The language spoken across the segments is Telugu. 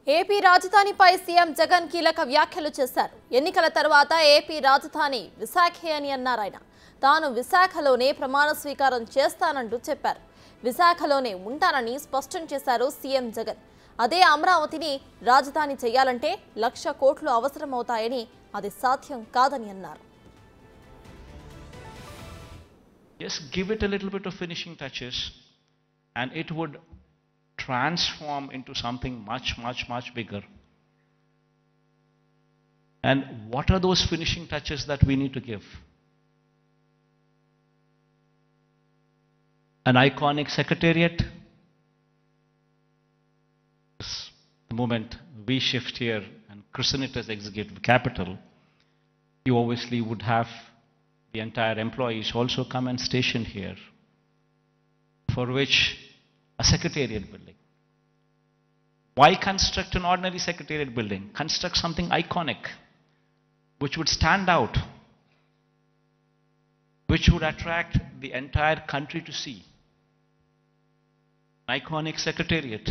ఏపీ రాజధానిపై సీఎం జగన్ కీలక వ్యాఖ్యలు చేశారు ఎన్నికల తర్వాత ఏపీ రాజధాని విశాఖే అని అన్నారు ఆయన తాను విశాఖలోనే ప్రమాణ స్వీకారం చేస్తానంటూ చెప్పారు విశాఖలోనే ఉంటానని స్పష్టం చేశారు సీఎం జగన్ అదే అమరావతిని రాజధాని చేయాలంటే లక్ష కోట్లు అవసరమవుతాయని అది సాధ్యం కాదని అన్నారు Just give it a little bit of finishing touches, and it would transform into something much, much, much bigger. And what are those finishing touches that we need to give? An iconic secretariat. Yes, The moment we shift here and christen it as executive capital, you obviously would have the entire employees also come and station here, for which a secretariat building. Why construct an ordinary secretariat building? Construct something iconic, which would stand out, which would attract the entire country to see. An iconic secretariat,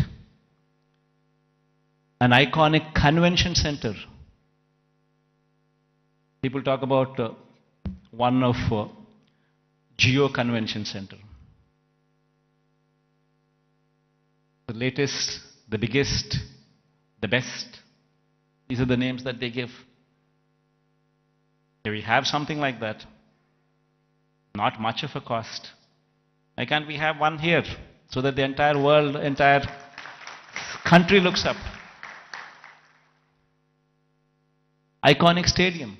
an iconic convention center. People talk about uh, one of uh, Geo Convention Center. The latest, the biggest, the best. These are the names that they give. Here we have something like that. Not much of a cost. Why can't we have one here so that the entire world, entire country looks up? Iconic stadium.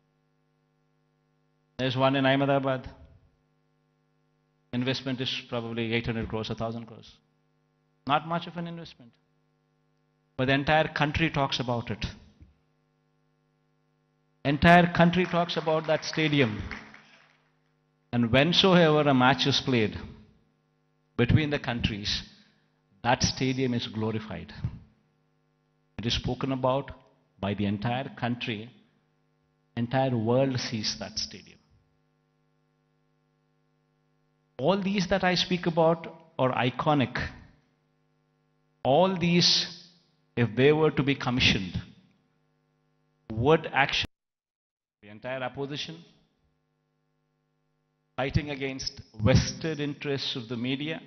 There's one in Ahmedabad. Investment is probably 800 crores, 1,000 crores. Not much of an investment. But the entire country talks about it. Entire country talks about that stadium. And whensoever a match is played between the countries, that stadium is glorified. It is spoken about by the entire country. Entire world sees that stadium. All these that I speak about are iconic. All these, if they were to be commissioned, would actually the entire opposition fighting against vested interests of the media.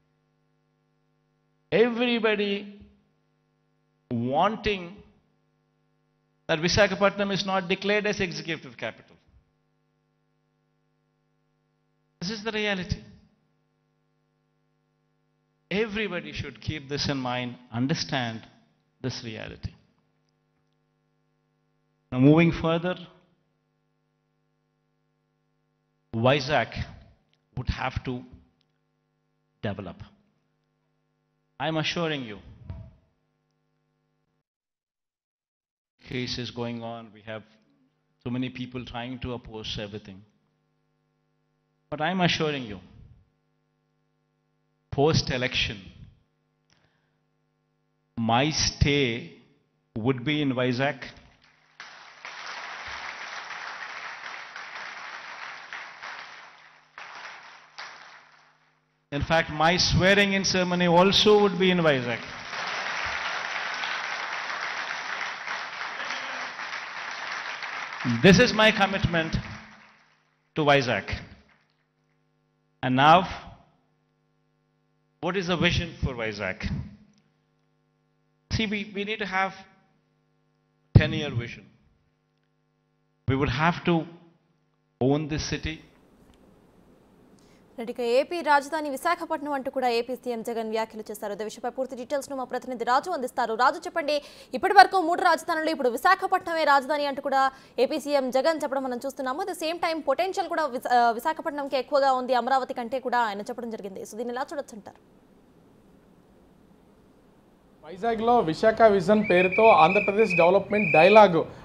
Everybody wanting that Visakhapatnam is not declared as executive capital. This is the reality. Everybody should keep this in mind, understand this reality. Now, moving further, Vizag would have to develop. I'm assuring you, cases going on, we have so many people trying to oppose everything. But I'm assuring you, post election, my stay would be in Vizag. In fact, my swearing in ceremony also would be in Vizag. This is my commitment to Vizag. And now, what is the vision for Vizag? See, we, we need to have 10 year vision. We would have to own this city. ఇక ఏపీ రాజధాని విశాఖపట్నం అంటూ కూడా ఏపీ సీఎం జగన్ వ్యాఖ్యలు చేశారు ఇదే విషయపై పూర్తి డీటెయిల్స్ ను మా ప్రతినిధి రాజు అందిస్తారు రాజు చెప్పండి ఇప్పటి వరకు మూడు రాజధానులు ఇప్పుడు విశాఖపట్నమే రాజధాని అంటూ కూడా ఏపీ సీఎం జగన్ చెప్పడం మనం చూస్తున్నాము at the same time potential కూడా విశా- ఆ, విశాఖపట్నంకి ఎక్కువగా ఉంది అమరావతి కంటే కూడా ఆయన చెప్పడం జరిగింది సో దీన్ని ఎలా చూడొచ్చు అంటారు వైజాగ్లో విశాఖ విజన్ పేరుతో ఆంధ్రప్రదేశ్ డెవలప్మెంట్ డైలాగ్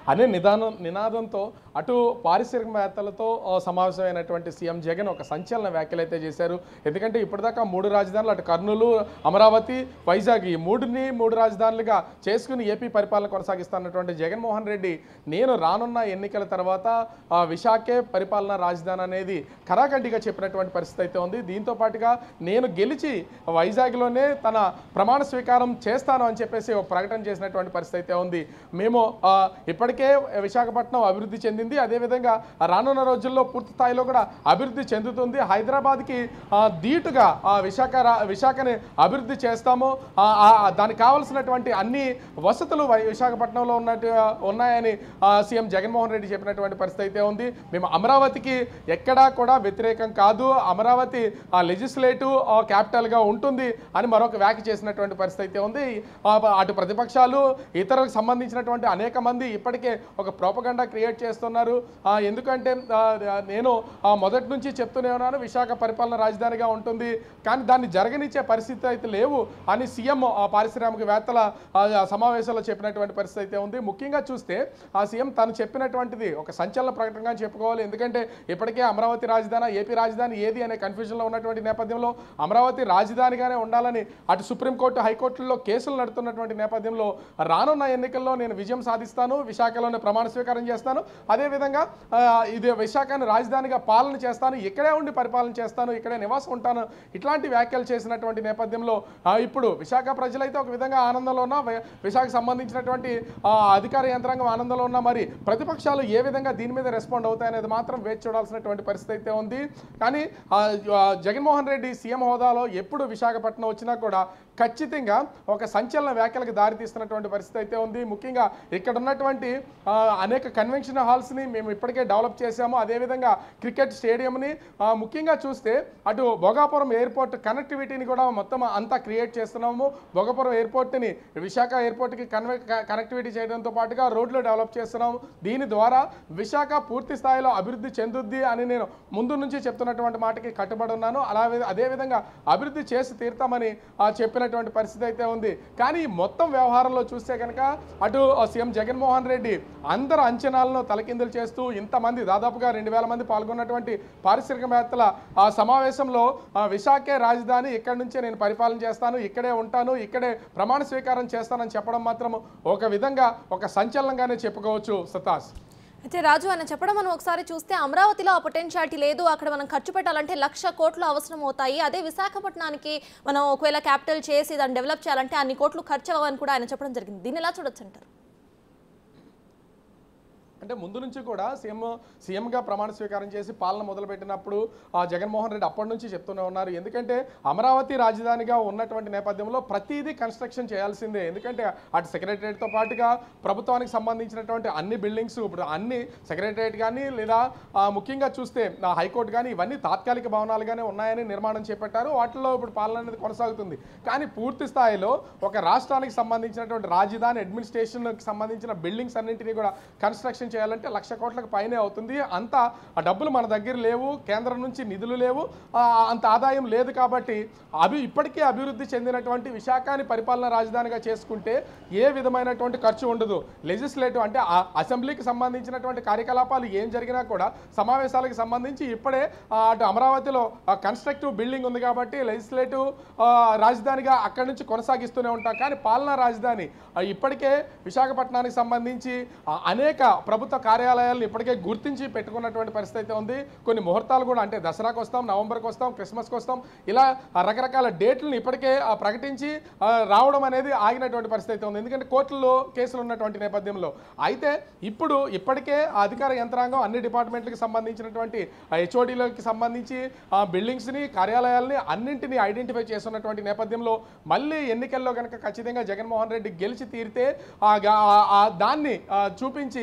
అనే నిదానం నినాదంతో అటు పారిశ్రామికవేత్తలతో ఆ, సమావేశమైనటువంటి సీఎం జగన్ ఒక సంచలన వ్యాఖ్యలు అయితే చేశారు ఎందుకంటే ఇప్పటిదాకా మూడు రాజధానులు అటు కర్నూలు అమరావతి వైజాగ్ ఈ మూడుని మూడు రాజధానులుగా చేసుకుని ఏపీ పరిపాలన కొనసాగిస్తున్నటువంటి జగన్మోహన్ రెడ్డి నేను రానున్న ఎన్నికల తర్వాత ఆ, విశాఖే పరిపాలన రాజధాని అనేది కరాఖండిగా చెప్పినటువంటి పరిస్థితి అయితే ఉంది దీంతో పాటుగా నేను గెలిచి వైజాగ్లోనే తన ప్రమాణ స్వీకారం చేస్తాను అని చెప్పేసి ఒక ప్రకటన చేసినటువంటి పరిస్థితి అయితే ఉంది మేము ఆ, ఇప్పటికే విశాఖపట్నం అభివృద్ధి చెందింది అదేవిధంగా రానున్న రోజుల్లో పూర్తి స్థాయిలో కూడా అభివృద్ధి చెందుతుంది హైదరాబాద్కి ఆ, ధీటుగా ఆ విశాఖ రా- విశాఖని అభివృద్ధి చేస్తాము ఆ, ఆ, దానికి కావలసినటువంటి అన్ని వసతులు వై- విశాఖపట్నంలో ఉన్నట్టు ఉన్నాయని ఆ, సీఎం జగన్మోహన్ రెడ్డి చెప్పినటువంటి పరిస్థితి అయితే ఉంది మేము అమరావతికి ఎక్కడా కూడా వ్యతిరేకం కాదు అమరావతి ఆ లెజిస్లేటివ్ క్యాపిటల్గా ఉంటుంది అని మరొక వ్యాఖ్య చేసినటువంటి పరిస్థితి అయితే ఉంది ఆ, అటు ప్రతిపక్షాలు ఇతరులకు సంబంధించినటువంటి అనేక మంది ఇప్పటికే ఒక ప్రోపగండా క్రియేట్ చేస్తున్నారు ఆ, ఎందుకంటే ఆ, నేను ఆ, మొదటి నుంచి చెప్తూనే ఉన్నాను విశాఖ పరిపాలన రాజధానిగా ఉంటుంది కానీ దాన్ని జరగనిచ్చే పరిస్థితి అయితే లేవు అని సీఎం ఆ పారిశ్రామికవేత్తల ఆ, సమావేశంలో చెప్పినటువంటి పరిస్థితి అయితే ఉంది ముఖ్యంగా చూస్తే ఆ సీఎం తను చెప్పినటువంటిది ఒక సంచలన ప్రకటనగా చెప్పుకోవాలి ఎందుకంటే ఇప్పటికే అమరావతి రాజధాని ఏపీ రాజధాని ఏది అనే కన్ఫ్యూజన్లో ఉన్నటువంటి నేపథ్యంలో అమరావతి రాజధానిగానే ఉండాలని అటు సుప్రీంకోర్టు హైకోర్టుల్లో కేసులు నడుతున్నటువంటి నేపథ్యంలో రానున్న ఎన్నికల్లో నేను విజయం సాధిస్తాను విశాఖలోనే ప్రమాణ స్వీకారం చేస్తాను అదేవిధంగా ఆ, ఇది విశాఖను రాజధానిగా పాలన చేస్తాను ఇక్కడే ఉండి పరిపాలన చేస్తాను ఇక్కడే నివాసం ఉంటాను ఇట్లాంటి వ్యాఖ్యలు చేసినటువంటి నేపథ్యంలో ఆ, ఇప్పుడు విశాఖ ప్రజలైతే ఒక విధంగా ఆనందంలో ఉన్నా వి- విశాఖకు సంబంధించినటువంటి ఆ, అధికార యంత్రాంగం ఆనందంలో ఉన్నా మరి ప్రతిపక్షాలు ఏ విధంగా దీని మీద రెస్పాండ్ అవుతాయనేది మాత్రం వేచి చూడాల్సినటువంటి పరిస్థితి అయితే ఉంది కానీ ఆ, ఆ, జగన్మోహన్ రెడ్డి సీఎం హోదాలో ఎప్పుడు విశాఖపట్నం వచ్చినా కూడా ఖచ్చితంగా ఒక సంచలన వ్యాఖ్యలకు దారితీస్తున్నటువంటి పరిస్థితి అయితే ఉంది ముఖ్యంగా ఇక్కడ ఉన్నటువంటి ఆ, అనేక కన్వెన్షన్ హాల్స్ని మేము ఇప్పటికే డెవలప్ చేశాము అదేవిధంగా క్రికెట్ స్టేడియంని ఆ, ముఖ్యంగా చూస్తే అటు భోగాపురం ఎయిర్పోర్ట్ కనెక్టివిటీని కూడా మొత్తం అంతా క్రియేట్ చేస్తున్నాము భోగాపురం ఎయిర్పోర్ట్ని విశాఖ ఎయిర్పోర్ట్కి కన్వె కనెక్టివిటీ చేయడంతో పాటుగా రోడ్లు డెవలప్ చేస్తున్నాము దీని ద్వారా విశాఖ పూర్తి స్థాయిలో అభివృద్ధి చెందుద్ది అని నేను ముందు నుంచి చెప్తున్నటువంటి మాటకి కట్టుబడి ఉన్నాను అలాగే అదేవిధంగా అభివృద్ధి చేసి తీరుతామని ఆ, చెప్పినటువంటి పరిస్థితి అయితే ఉంది కానీ ఈ మొత్తం వ్యవహారంలో చూస్తే కనుక అటు ఆ, సీఎం జగన్మోహన్ రెడ్డి అందరు అంచనాలను తలకిందులు చేస్తూ ఇంతమంది దాదాపుగా రెండు వేల మంది పాల్గొన్నటువంటి పారిశ్రామికవేత్తల ఆ సమావేశంలో ఆ, విశాఖే రాజధాని ఇక్కడి నుంచే నేను పరిపాలన చేస్తాను ఇక్కడే ఉంటాను ఇక్కడే ప్రమాణ స్వీకారం చేస్తానని చెప్పడం మాత్రం ఒక విధంగా ఒక సంచలనంగానే చెప్పుకోవచ్చు సతాస్ అయితే రాజు ఆయన చెప్పడం మనం ఒకసారి చూస్తే అమరావతిలో ఆ పొటెన్షియాలిటీ లేదు అక్కడ మనం ఖర్చు పెట్టాలంటే లక్ష కోట్లు అవసరం అవుతాయి అదే విశాఖపట్నానికి మనం ఒకవేళ క్యాపిటల్ చేసి దాన్ని డెవలప్ చేయాలంటే అన్ని కోట్లు ఖర్చు అవ్వని కూడా ఆయన చెప్పడం జరిగింది దీన్ని ఎలా చూడొచ్చు అంటారు అంటే ముందు నుంచి కూడా సీఎం సీఎంగా ప్రమాణ స్వీకారం చేసి పాలన మొదలుపెట్టినప్పుడు ఆ జగన్మోహన్ రెడ్డి అప్పటి నుంచి చెప్తూనే ఉన్నారు ఎందుకంటే అమరావతి రాజధానిగా ఉన్నటువంటి నేపథ్యంలో ప్రతిదీ కన్స్ట్రక్షన్ చేయాల్సిందే ఎందుకంటే అటు సెక్రటరియట్తో పాటుగా ప్రభుత్వానికి సంబంధించినటువంటి అన్ని బిల్డింగ్స్ ఇప్పుడు అన్ని సెక్రటరియట్ కానీ లేదా ఆ, ముఖ్యంగా చూస్తే ఆ, హైకోర్టు కానీ ఇవన్నీ తాత్కాలిక భవనాలుగానే ఉన్నాయని నిర్మాణం చేపట్టారు వాటిలో ఇప్పుడు పాలన అనేది కొనసాగుతుంది కానీ పూర్తి స్థాయిలో ఒక రాష్ట్రానికి సంబంధించినటువంటి రాజధాని అడ్మినిస్ట్రేషన్కి సంబంధించిన బిల్డింగ్స్ అన్నింటినీ కూడా కన్స్ట్రక్షన్ చేయాలంటే లక్ష కోట్లకు పైనే అవుతుంది అంత ఆ డబ్బులు మన దగ్గర లేవు కేంద్రం నుంచి నిధులు లేవు ఆ, అంత ఆదాయం లేదు కాబట్టి అభి ఇప్పటికే అభివృద్ధి చెందినటువంటి విశాఖని పరిపాలన రాజధానిగా చేసుకుంటే ఏ విధమైనటువంటి ఖర్చు ఉండదు లెజిస్లేటివ్ అంటే ఆ అసెంబ్లీకి సంబంధించినటువంటి కార్యకలాపాలు ఏం జరిగినా కూడా సమావేశాలకు సంబంధించి ఇప్పుడే ఆ, అటు అమరావతిలో కన్స్ట్రక్టివ్ బిల్డింగ్ ఉంది కాబట్టి లెజిస్లేటివ్ రాజధానిగా అక్కడి నుంచి కొనసాగిస్తూనే ఉంటాం కానీ పాలనా రాజధాని ఆ, ఇప్పటికే విశాఖపట్నానికి సంబంధించి ఆ, అనేక ప్రభుత్వ కార్యాలయాలను ఇప్పటికే గుర్తించి పెట్టుకున్నటువంటి పరిస్థితి అయితే ఉంది కొన్ని ముహూర్తాలు కూడా అంటే దసరాకు వస్తాం నవంబర్కి వస్తాం క్రిస్మస్కి వస్తాం ఇలా ఆ, రకరకాల డేట్లను ఇప్పటికే ఆ, ప్రకటించి ఆ, రావడం అనేది ఆగినటువంటి పరిస్థితి అయితే ఉంది ఎందుకంటే కోర్టుల్లో కేసులు ఉన్నటువంటి నేపథ్యంలో అయితే ఇప్పుడు ఇప్పటికే ఆ అధికార యంత్రాంగం అన్ని డిపార్ట్మెంట్లకు సంబంధించినటువంటి హెచ్ఓడిలకి సంబంధించి ఆ బిల్డింగ్స్ని కార్యాలయాల్ని అన్నింటినీ ఐడెంటిఫై చేస్తున్నటువంటి నేపథ్యంలో మళ్ళీ ఎన్నికల్లో కనుక ఖచ్చితంగా జగన్మోహన్ రెడ్డి గెలిచి తీరితే ఆ గా- ఆ- ఆ దాన్ని ఆ, చూపించి ఆ,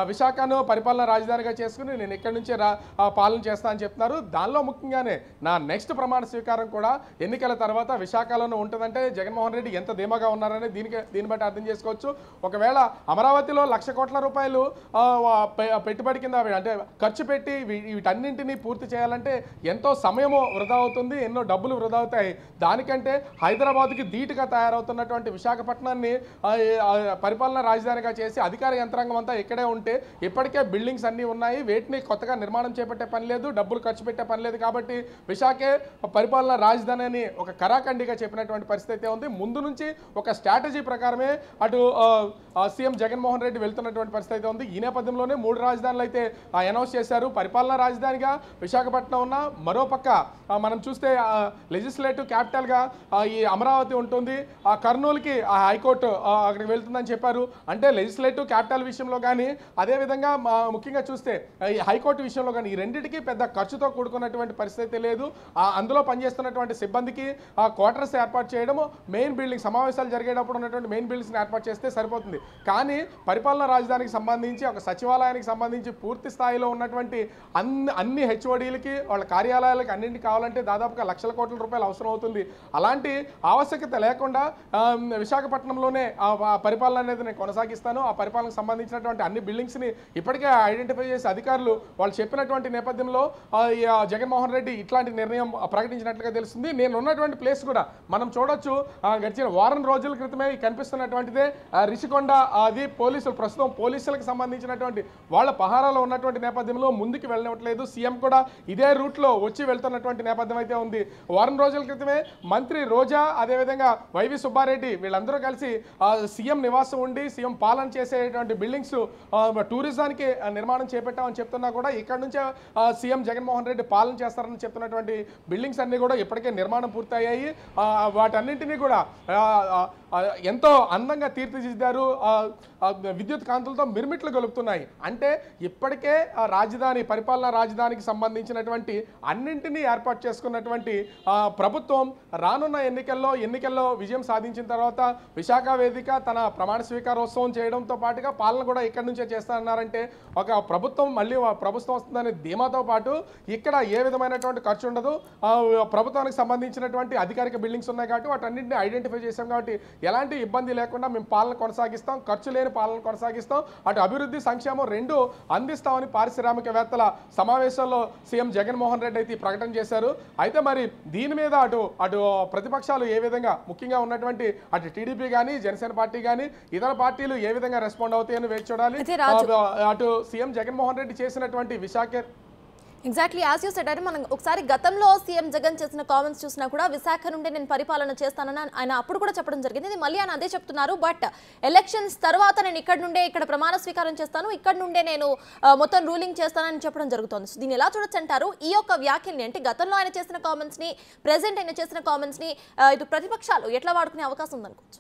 విశాఖను పరిపాలన రాజధానిగా చేసుకుని నేను ఇక్కడి నుంచే రా ఆ, పాలన చేస్తా అని చెప్తున్నారు దానిలో ముఖ్యంగానే నా నెక్స్ట్ ప్రమాణ స్వీకారం కూడా ఎన్నికల తర్వాత విశాఖలోనే ఉంటుందంటే జగన్మోహన్ రెడ్డి ఎంత ధీమాగా ఉన్నారని దీనికి దీన్ని బట్టి అర్థం చేసుకోవచ్చు ఒకవేళ అమరావతిలో లక్ష కోట్ల రూపాయలు ఆ, వా- పె- పెట్టుబడి కింద అవి అంటే ఖర్చు పెట్టి వీ- వీటన్నింటినీ పూర్తి చేయాలంటే ఎంతో సమయము వృధా అవుతుంది ఎన్నో డబ్బులు వృధా అవుతాయి దానికంటే హైదరాబాద్కి ధీటుగా తయారవుతున్నటువంటి విశాఖపట్నాన్ని ఆ, ఆ, పరిపాలన రాజధానిగా చేసి అధికార యంత్రాంగం అంతా ఇక్కడే ఉంటే ఇప్పటికే బిల్డింగ్స్ అన్నీ ఉన్నాయి వేటిని కొత్తగా నిర్మాణం చేపట్టే పని లేదు డబ్బులు ఖర్చు పెట్టే పని లేదు కాబట్టి విశాఖే పరిపాలన రాజధాని అని ఒక కరాఖండిగా చెప్పినటువంటి పరిస్థితి అయితే ఉంది ముందు నుంచి ఒక స్ట్రాటజీ ప్రకారమే అటు ఆ, ఆ, సీఎం జగన్మోహన్ రెడ్డి వెళ్తున్నటువంటి పరిస్థితి అయితే ఉంది ఈ నేపథ్యంలోనే మూడు రాజధానులు అయితే అనౌన్స్ చేశారు పరిపాలనా రాజధానిగా విశాఖపట్నం ఉన్న మరోపక్క ఆ, మనం చూస్తే లెజిస్లేటివ్ క్యాపిటల్గా ఈ అమరావతి ఉంటుంది ఆ కర్నూలుకి ఆ హైకోర్టు ఆ, అక్కడికి వెళ్తుందని చెప్పారు అంటే లెజిస్లేటివ్ క్యాపిటల్ విషయంలో కానీ అదేవిధంగా మా- ముఖ్యంగా చూస్తే ఆ, ఈ హైకోర్టు విషయంలో కానీ ఈ రెండింటికి పెద్ద ఖర్చుతో కూడుకున్నటువంటి పరిస్థితి లేదు ఆ, అందులో పనిచేస్తున్నటువంటి సిబ్బందికి ఆ క్వార్టర్స్ ఏర్పాటు చేయడము మెయిన్ బిల్డింగ్ సమావేశాలు జరిగేటప్పుడు ఉన్నటువంటి మెయిన్ బిల్డింగ్స్ని ఏర్పాటు చేస్తే సరిపోతుంది కానీ పరిపాలనా రాజధానికి సంబంధించి ఒక సచివాలయానికి సంబంధించి పూర్తి స్థాయిలో ఉన్నటువంటి అన్ని అన్ని హెచ్ఓడీలకి వాళ్ళ కార్యాలయాలకి అన్నింటికి కావాలంటే దాదాపుగా లక్షల కోట్ల రూపాయలు అవసరం అవుతుంది అలాంటి ఆవశ్యకత లేకుండా ఆ, విశాఖపట్నంలోనే ఆ ఆ పరిపాలన అనేది నేను కొనసాగిస్తాను ఆ పరిపాలనకు సంబంధించినటువంటి అన్ని బిల్డింగ్స్ని ఇప్పటికే ఐడెంటిఫై చేసి అధికారులు వాళ్ళు చెప్పినటువంటి నేపథ్యంలో ఆ, ఈ, ఆ, జగన్మోహన్ రెడ్డి ఇట్లాంటి నిర్ణయం ప్రకటించినట్లుగా తెలుస్తుంది నేను ఉన్నటువంటి ప్లేస్ కూడా మనం చూడొచ్చు ఆ, గడిచిన వారం రోజుల క్రితమే ఈ కనిపిస్తున్నటువంటిదే ఆ, రిషికొండ అది పోలీసులు ప్రస్తుతం పోలీసులకు సంబంధించినటువంటి వాళ్ళ పహారాలో ఉన్నటువంటి నేపథ్యంలో ముందుకు వెళ్ళనివ్వట్లేదు సీఎం కూడా ఇదే రూట్లో వచ్చి వెళ్తున్నటువంటి నేపథ్యం అయితే ఉంది వారం రోజుల క్రితమే మంత్రి రోజా అదేవిధంగా వైవి సుబ్బారెడ్డి వీళ్ళందరూ కలిసి ఆ, సీఎం నివాసం ఉండి సీఎం పాలన చేసేటువంటి బిల్డింగ్స్ ఆ, టూరిజానికి ఆ, నిర్మాణం చేపట్టామని చెప్తున్నా కూడా ఇక్కడ నుంచే ఆ, సీఎం జగన్మోహన్ రెడ్డి పాలన చేస్తారని చెప్తున్నటువంటి బిల్డింగ్స్ అన్ని కూడా ఇప్పటికే నిర్మాణం పూర్తయ్యాయి ఆ, వాటన్నింటినీ కూడా ఆ, ఆ, ఆ, ఎంతో అందంగా తీర్చిదిద్దారు ఆ, ఆ, విద్యుత్ కాంతులతో మిరుమిట్లు గొలుపుతున్నాయి అంటే ఇప్పటికే ఆ రాజధాని పరిపాలనా రాజధానికి సంబంధించినటువంటి అన్నింటినీ ఏర్పాటు చేసుకున్నటువంటి ఆ, ప్రభుత్వం రానున్న ఎన్నికల్లో ఎన్నికల్లో విజయం సాధించిన తర్వాత విశాఖ వేదిక తన ప్రమాణ స్వీకారోత్సవం చేయడంతో పాటుగా పాలన కూడా ఇక్కడి నుంచే చేస్తారన్నారంటే ఒక ప్రభుత్వం మళ్ళీ ఆ ప్రభుత్వం వస్తుందనే ధీమాతో పాటు ఇక్కడ ఏ విధమైనటువంటి ఖర్చు ఉండదు ఆ, ప్రభుత్వానికి సంబంధించినటువంటి అధికారిక బిల్డింగ్స్ ఉన్నాయి కాబట్టి వాటన్నింటిని ఐడెంటిఫై చేసాం కాబట్టి ఎలాంటి ఇబ్బంది లేకుండా మేము పాలన కొనసాగిస్తాం ఖర్చు లేని పాలన కొనసాగిస్తాం అటు అభివృద్ధి సంక్షేమం రెండు అందిస్తామని పారిశ్రామికవేత్తల సమావేశంలో సీఎం జగన్మోహన్ రెడ్డి అయితే ఈ ప్రకటన చేశారు అయితే మరి దీని మీద అటు అటు ప్రతిపక్షాలు ఏ విధంగా ముఖ్యంగా ఉన్నటువంటి అటు టీడీపీ కానీ జనసేన పార్టీ కానీ ఇతర పార్టీలు ఏ విధంగా రెస్పాండ్ అవుతాయని వేచి చూడాలి అయితే రాజు- ఆ, అటు సీఎం జగన్మోహన్ రెడ్డి చేసినటువంటి Visakha exactly as you said అంటే మనం ఒకసారి గతంలో సీఎం జగన్ చేసిన కామెంట్స్ చూసినా కూడా విశాఖ నుండి నేను పరిపాలన చేస్తానని ఆయన అప్పుడు కూడా చెప్పడం జరిగింది ఇది మళ్ళీ ఆయన అదే చెప్తున్నారు బట్ ఎలక్షన్స్ తర్వాత నేను ఇక్కడ నుండే ఇక్కడ ప్రమాణ స్వీకారం చేస్తాను ఇక్కడ నుండే నేను ఆ, మొత్తం రూలింగ్ చేస్తానని చెప్పడం జరుగుతుంది సో దీన్ని ఎలా చూడొచ్చు అంటారు ఈ యొక్క వ్యాఖ్యల్ని అంటే గతంలో ఆయన చేసిన కామెంట్స్ ని ప్రెసెంట్ ఆయన చేసిన కామెంట్స్ ని ఆ, ఇటు ప్రతిపక్షాలు ఎట్లా వాడుకునే అవకాశం ఉందనుకోవచ్చు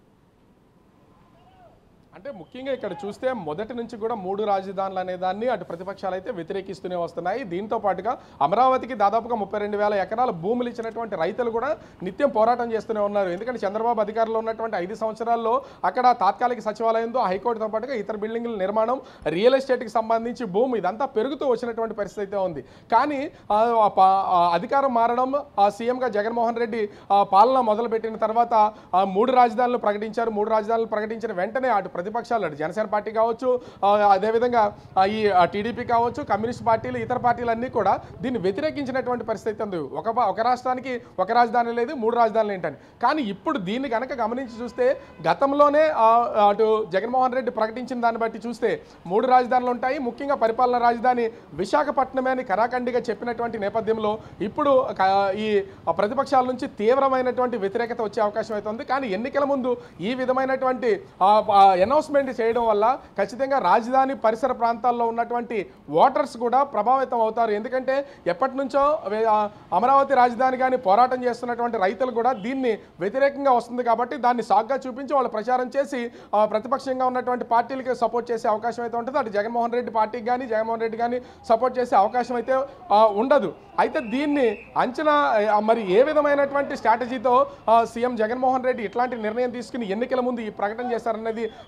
అంటే ముఖ్యంగా ఇక్కడ చూస్తే మొదటి నుంచి కూడా మూడు రాజధానులు అనే దాన్ని అటు ప్రతిపక్షాలు అయితే వ్యతిరేకిస్తూనే వస్తున్నాయి దీంతో పాటుగా అమరావతికి దాదాపుగా ముప్పై రెండు వేల ఎకరాల భూములు ఇచ్చినటువంటి రైతులు కూడా నిత్యం పోరాటం చేస్తూనే ఉన్నారు ఎందుకంటే చంద్రబాబు అధికారంలో ఉన్నటువంటి ఐదు సంవత్సరాల్లో అక్కడ తాత్కాలిక సచివాలయంతో హైకోర్టుతో పాటుగా ఇతర బిల్డింగ్ల నిర్మాణం రియల్ ఎస్టేట్కి సంబంధించి భూమి ఇదంతా పెరుగుతూ వచ్చినటువంటి పరిస్థితి అయితే ఉంది కానీ ఆ, ఆ ప- ఆ అధికారం మారడం ఆ సీఎంగా జగన్మోహన్ రెడ్డి ఆ, పాలన మొదలుపెట్టిన తర్వాత ఆ, మూడు రాజధానులు ప్రకటించారు మూడు రాజధానులు ప్రకటించిన వెంటనే అటు ప్రతిపక్షాలు అటు జనసేన పార్టీ కావచ్చు ఆ, అదేవిధంగా ఆ, ఈ టీడీపీ కావచ్చు కమ్యూనిస్ట్ పార్టీలు ఇతర పార్టీలు అన్నీ కూడా దీన్ని వ్యతిరేకించినటువంటి పరిస్థితి ఉంది ఒక ప- ఒక రాష్ట్రానికి ఒక రాజధాని లేదు మూడు రాజధానులు ఏంటని కానీ ఇప్పుడు దీన్ని కనుక గమనించి చూస్తే గతంలోనే ఆ, అటు జగన్మోహన్ రెడ్డి ప్రకటించిన దాన్ని బట్టి చూస్తే మూడు రాజధానులు ఉంటాయి ముఖ్యంగా పరిపాలన రాజధాని విశాఖపట్నమే అని కరాఖండిగా చెప్పినటువంటి నేపథ్యంలో ఇప్పుడు క- ఈ ప్రతిపక్షాల నుంచి తీవ్రమైనటువంటి వ్యతిరేకత వచ్చే అవకాశం అయితే ఉంది కానీ ఎన్నికల ముందు ఈ విధమైనటువంటి అనౌన్స్మెంట్ చేయడం వల్ల ఖచ్చితంగా రాజధాని పరిసర ప్రాంతాల్లో ఉన్నటువంటి ఓటర్స్ కూడా ప్రభావితం అవుతారు ఎందుకంటే ఎప్పటి నుంచో వే- ఆ, అమరావతి రాజధాని కానీ పోరాటం చేస్తున్నటువంటి రైతులు కూడా దీన్ని వ్యతిరేకంగా వస్తుంది కాబట్టి దాన్ని సాగ్గా చూపించి వాళ్ళు ప్రచారం చేసి ఆ, ప్రతిపక్షంగా ఉన్నటువంటి పార్టీలకి సపోర్ట్ చేసే అవకాశం అయితే ఉంటుంది అటు జగన్మోహన్ రెడ్డి పార్టీకి కానీ జగన్మోహన్ రెడ్డి కానీ సపోర్ట్ చేసే అవకాశం అయితే ఆ, ఉండదు అయితే దీన్ని అంచనా ఆ, మరి ఏ విధమైనటువంటి స్ట్రాటజీతో ఆ, సీఎం జగన్మోహన్ రెడ్డి ఇట్లాంటి నిర్ణయం తీసుకుని ఎన్నికల ముందు ఈ ప్రకటన చేశారన్నది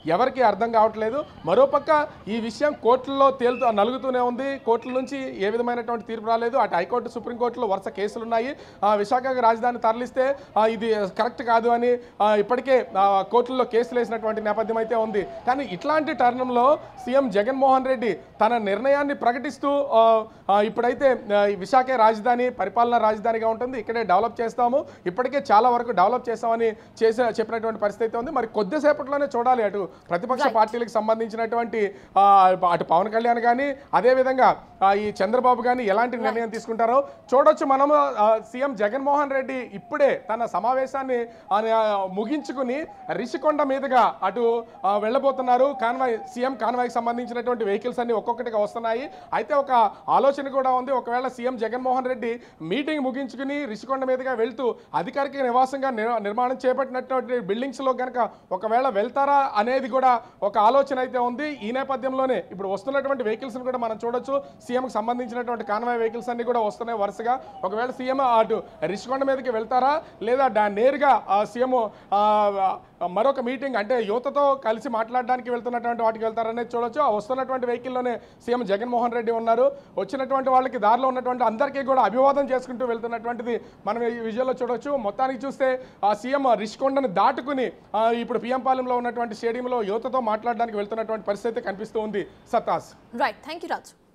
ఎవరికి అర్థం కావట్లేదు మరోపక్క ఈ విషయం కోర్టుల్లో తేలుతూ నలుగుతూనే ఉంది కోర్టుల నుంచి ఏ విధమైనటువంటి తీర్పు రాలేదు అటు హైకోర్టు సుప్రీంకోర్టులో వరుస కేసులు ఉన్నాయి ఆ, విశాఖకు రాజధాని తరలిస్తే ఆ, ఇది కరెక్ట్ కాదు అని ఆ, ఇప్పటికే ఆ, కోర్టుల్లో కేసులు వేసినటువంటి నేపథ్యం అయితే ఉంది కానీ ఇట్లాంటి తరుణంలో సీఎం జగన్మోహన్ రెడ్డి తన నిర్ణయాన్ని ప్రకటిస్తూ ఆ, ఆ, ఇప్పుడైతే ఆ, ఈ విశాఖ రాజధాని పరిపాలనా రాజధానిగా ఉంటుంది ఇక్కడే డెవలప్ చేస్తాము ఇప్పటికే చాలా వరకు డెవలప్ చేస్తామని చేసే చెప్పినటువంటి పరిస్థితి అయితే ఉంది మరి కొద్దిసేపట్లోనే చూడాలి అటు ప్రతిపక్ష పార్టీలకు సంబంధించినటువంటి ఆ, అటు పవన్ కళ్యాణ్ కానీ అదేవిధంగా ఆ, ఈ చంద్రబాబు కానీ ఎలాంటి నిర్ణయం తీసుకుంటారో చూడొచ్చు మనము ఆ, సీఎం జగన్మోహన్ రెడ్డి ఇప్పుడే తన సమావేశాన్ని ఆ, ముగించుకుని రిషికొండ మీదుగా అటు ఆ, వెళ్ళబోతున్నారు కాన్వాయ్ సీఎం కాన్వాయ్కి సంబంధించినటువంటి వెహికల్స్ అన్ని ఒక్కొక్కటిగా వస్తున్నాయి అయితే ఒక ఆలోచన కూడా ఉంది ఒకవేళ సీఎం జగన్మోహన్ రెడ్డి మీటింగ్ ముగించుకుని రిషికొండ మీదుగా వెళ్తూ అధికారిక నివాసంగా నిర్- నిర్మాణం చేపట్టినటువంటి బిల్డింగ్స్ లో కనుక ఒకవేళ వెళ్తారా అనేది కూడా ఒక ఆలోచన అయితే ఉంది ఈ నేపథ్యంలోనే ఇప్పుడు వస్తున్నటువంటి వెహికల్స్ కూడా మనం చూడొచ్చు సీఎంకి సంబంధించినటువంటి కాన్వాయ్ వెహికల్స్ అన్ని కూడా వస్తున్నాయి వరుసగా ఒకవేళ సీఎం అటు రిషికొండ మీదకి వెళ్తారా లేదా డా- నేరుగా సీఎం మరొక మీటింగ్ అంటే యువతతో కలిసి మాట్లాడడానికి వెళ్తున్నటువంటి వాటికి వెళ్తారనేది చూడొచ్చు ఆ వస్తున్నటువంటి వెహికల్లోనే సీఎం జగన్మోహన్ రెడ్డి ఉన్నారు వచ్చినటువంటి వాళ్ళకి దారిలో ఉన్నటువంటి అందరికీ కూడా అభివాదం చేసుకుంటూ వెళ్తున్నటువంటిది మనం ఈ విజువల్లో చూడొచ్చు మొత్తానికి చూస్తే ఆ సీఎం రిషికొండను దాటుకుని ఆ, ఇప్పుడు పిఎం పాలెంలో ఉన్నటువంటి స్టేడియంలో యువతతో మాట్లాడడానికి వెళ్తున్నటువంటి పరిస్థితి కనిపిస్తూ ఉంది that's right thank you Raju